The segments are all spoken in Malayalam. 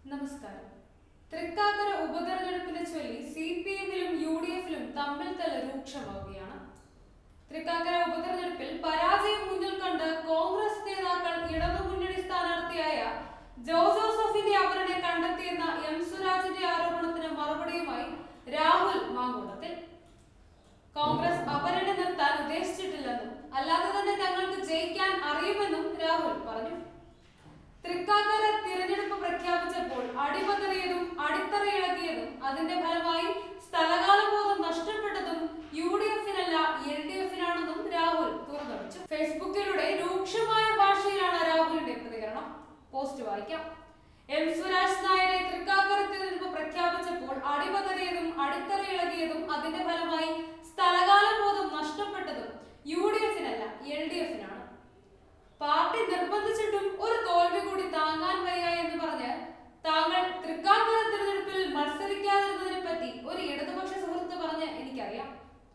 നമസ്കാരം തൃക്കാക്കര ഉപതെരഞ്ഞെടുപ്പിനെ ചൊല്ലി സി പി എമ്മിലും യു ഡി എഫിലും തമ്മിൽ തല്ല് രൂക്ഷമാവുകയാണ് തൃക്കാക്കര ഉപതെരഞ്ഞെടുപ്പിൽ പരാജയം മുന്നിൽ കണ്ട് കോൺഗ്രസ് നേതാക്കൾ ഇടതുമുന്നണി സ്ഥാനാർത്ഥിയായ ജോ ജോസഫിന്റെ അവരനെ കണ്ടെത്തിയെന്ന എം സുരാജിന്റെ ആരോപണത്തിന് മറുപടിയുമായി രാഹുൽ മാങ്കൂട്ടത്തിൽ കോൺഗ്രസ് അപരനെ നിർത്താൻ ഉദ്ദേശിച്ചിട്ടില്ലെന്നും അല്ലാതെ തന്നെ തങ്ങൾക്ക് ജയിക്കാൻ അറിയുമെന്നും രാഹുൽ പറഞ്ഞു തൃക്കാക്കര തിരഞ്ഞെടുപ്പ് പ്രഖ്യാപിച്ചപ്പോൾ അടിപതറിയതും അടിത്തറയിളക്കിയതും അതിന്റെ ഫലമായി സ്ഥലകാലബോധം നഷ്ടപ്പെട്ടതും യു ഡി എഫിനല്ല എൽ ഡി എഫിനാണെന്നും രാഹുൽ തുറന്നടിച്ചു ഫേസ്ബുക്കിലൂടെ രൂക്ഷമായ ഭാഷയിലാണ് രാഹുലിന്റെ പ്രതികരണം പോസ്റ്റ് വായിക്കാം എം സ്വരാജ് നായരെ തൃക്കാക്കര തിരഞ്ഞെടുപ്പ് പ്രഖ്യാപിച്ചപ്പോൾ അടിപതറിയതും അടിത്തറയിളകിയതും അതിന്റെ ഫലമായി സ്ഥലകാലബോധം നഷ്ടപ്പെട്ടതും യു ഡി എഫിനല്ല എൽ ഡി എഫിനാണ് പാർട്ടി നിർബന്ധിച്ചിട്ടും ഒരു തോൽവി കൂടി താങ്ങാൻ വയ്യ എന്ന് പറഞ്ഞ് താങ്കൾ തൃക്കാക്കര തിരഞ്ഞെടുപ്പിൽ മത്സരിക്കാതിരുന്നതിനെ പറ്റി ഒരു ഇടതുപക്ഷ സുഹൃത്ത് പറഞ്ഞ് എനിക്കറിയാം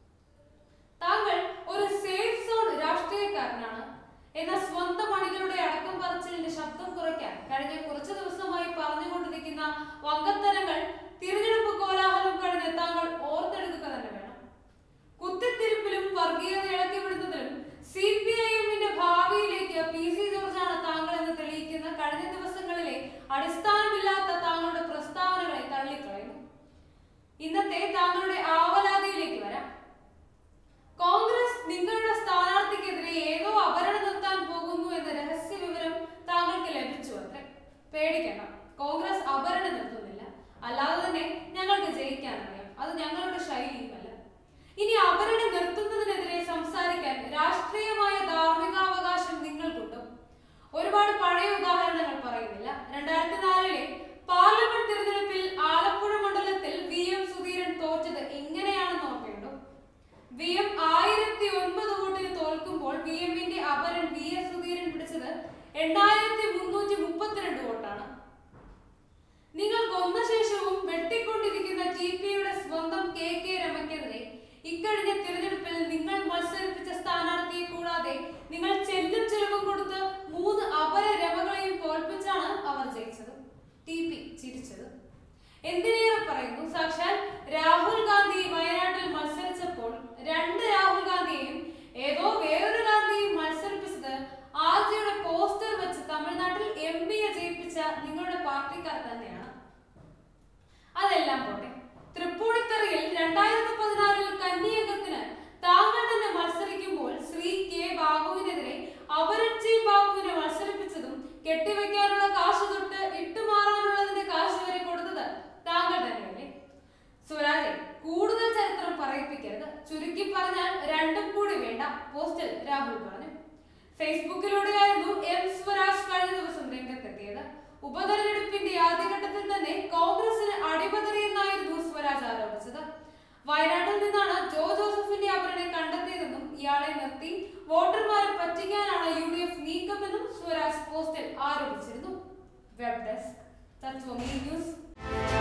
താങ്കൾ ഒരു സേഫ് സോൺ രാഷ്ട്രീയക്കാരനാണ് എന്ന സ്വന്തം അണികളുടെ അടക്കം പറച്ചിലിന്റെ ശബ്ദം കുറയ്ക്കാൻ കഴിഞ്ഞ കുറച്ചു ദിവസമായി പറഞ്ഞുകൊണ്ടിരിക്കുന്ന വങ്കത്തരങ്ങൾ തിരഞ്ഞെടുപ്പ് കോലാഹലം കഴിഞ്ഞ് താങ്കൾ ഓർത്തെടുക്കുക തന്നെ വേണം കുത്തിത്തിരിപ്പിലും വർഗീയത ഇളക്കിവിടുന്നതിലും സി പി ഐ എമ്മിന്റെ ഭാവിയിലേക്ക് പി സി ജോർജാണ് താങ്കൾ എന്ന് തെളിയിക്കുന്ന കഴിഞ്ഞ ദിവസങ്ങളിലെ അടിസ്ഥാനമില്ലാത്ത താങ്കളുടെ പ്രസ്താവനകളെ തള്ളിക്കളയുന്നു ഇന്നത്തെ താങ്കളുടെ ആവലാതിയിലേക്ക് വരാം കോൺഗ്രസ് നിങ്ങളുടെ സ്ഥാനാർത്ഥിക്കെതിരെ ഏതോ അപകടം നിർത്താൻ പോകുന്നു എന്ന രഹസ്യ വിവരം താങ്കൾക്ക് ലഭിച്ചു അത്രേ പേടിക്കണ്ട കോൺഗ്രസ് അപകടം നിർത്തുന്നില്ല അല്ലാതെ തന്നെ ഞങ്ങൾക്ക് ജയിക്കാൻ അറിയാം അത് ഞങ്ങളുടെ ശൈലിയുമല്ല ഇനി അപകടം നിർത്തുന്നതിനെതിരെ സംസാരിക്കാൻ രാഷ്ട്രീയമായ ധാർമ്മികാവകാശം നിങ്ങൾക്കുണ്ട് ഒരുപാട് പഴയ ഉദാഹരണങ്ങൾ പറയുന്നില്ല രണ്ടായിരത്തി നാലിലെ പാർലമെന്റ് തിരഞ്ഞെടുപ്പിൽ ആലപ്പുഴ മണ്ഡലത്തിൽ വി എം സുധീരൻ തോറ്റത് എങ്ങനെയാണെന്ന് ഓർമ്മയുണ്ടോ വി എം ആയിരത്തി ഒൻപത് വോട്ടിന് തോൽക്കുമ്പോൾ വി എമ്മിന്റെ അപരൻ വി എസ് സുധീരൻ പിടിച്ചത് എണ്ണായിരത്തി മുന്നൂറ്റി മുപ്പത്തിരണ്ട് വോട്ടാണ് നിങ്ങൾ കൊന്ന ശേഷവും വെട്ടിക്കൊണ്ടിരിക്കുന്ന ടി പിയുടെ സ്വന്തം കെ കെ രമയ്ക്കെതിരെ ഇക്കഴിഞ്ഞ തിരഞ്ഞെടുപ്പിൽ നിങ്ങൾ മത്സരിപ്പിച്ച സ്ഥാനാർത്ഥിയെ കൂടാതെ നിങ്ങൾ ചെല്ലും ചെലവും കൊടുത്ത് മൂന്ന് അപര രമകളെയും തോൽപ്പിച്ചാണ് അവർ ജയിച്ചത് ടി പി ചിരിച്ചത് എന്തിനേറെ പറയുന്നു സാക്ഷാൽ രാഹുൽ ഗാന്ധി വയനാട്ടിൽ മത്സരിച്ചപ്പോൾ രണ്ട് രാഹുൽ ഗാന്ധിയെയും ഏതോ വേറൊരു ഗാന്ധിയെയും മത്സരിപ്പിച്ചത് ആർജിയുടെ പോസ്റ്റർ വെച്ച് തമിഴ്നാട്ടിൽ എം പിയെ ജയിപ്പിച്ച നിങ്ങളുടെ പാർട്ടിക്കാർ തന്നെയാണ് അതെല്ലാം പോട്ടെ തൃപ്പൂണിത്തറയിൽ രണ്ടായിരത്തി പതിനാറിൽ കന്നിയകത്തിന് താങ്കൾ തന്നെ മത്സരിക്കുമ്പോൾ ശ്രീ കെ ബാബുവിനെതിരെ അപരൻ ജി ബാബുവിനെ മത്സരിപ്പിച്ചതും കെട്ടിവെക്കാനുള്ള കാശ് തൊട്ട് ഇട്ടുമാറാനുള്ളതിന്റെ കാശ് വരെ കൊടുത്തത് താങ്കൾ തന്നെയല്ലേ സ്വരാജെ കൂടുതൽ ചരിത്രം പറയിപ്പിക്കരുത് ചുരുക്കി പറഞ്ഞാൽ രണ്ടും കൂടി വേണ്ട പോസ്റ്റിൽ രാഹുൽ പറഞ്ഞു ഫേസ്ബുക്കിലൂടെയായിരുന്നു എം സ്വരാജ് കഴിഞ്ഞ ദിവസം രംഗത്തെത്തിയത് ഉപതെരഞ്ഞെടുപ്പിന്റെ ആദ്യഘട്ടത്തിൽ തന്നെ കോൺഗ്രസിന് അടിപതറിയെന്നായിരുന്നു സ്വരാജ് ആരോപിച്ചത് വയനാട്ടിൽ നിന്നാണ് ജോ ജോസഫിന്റെ അവരനെ കണ്ടെത്തിയതെന്നും ഇയാളെ നിർത്തി വോട്ടർമാരെ പറ്റിക്കാനാണ് യു ഡി എഫ് നീക്കമെന്നും സ്വരാജ് പോസ്റ്റിൽ ആരോപിച്ചിരുന്നു വെബ് ഡെസ്ക് തത്വമി ന്യൂസ്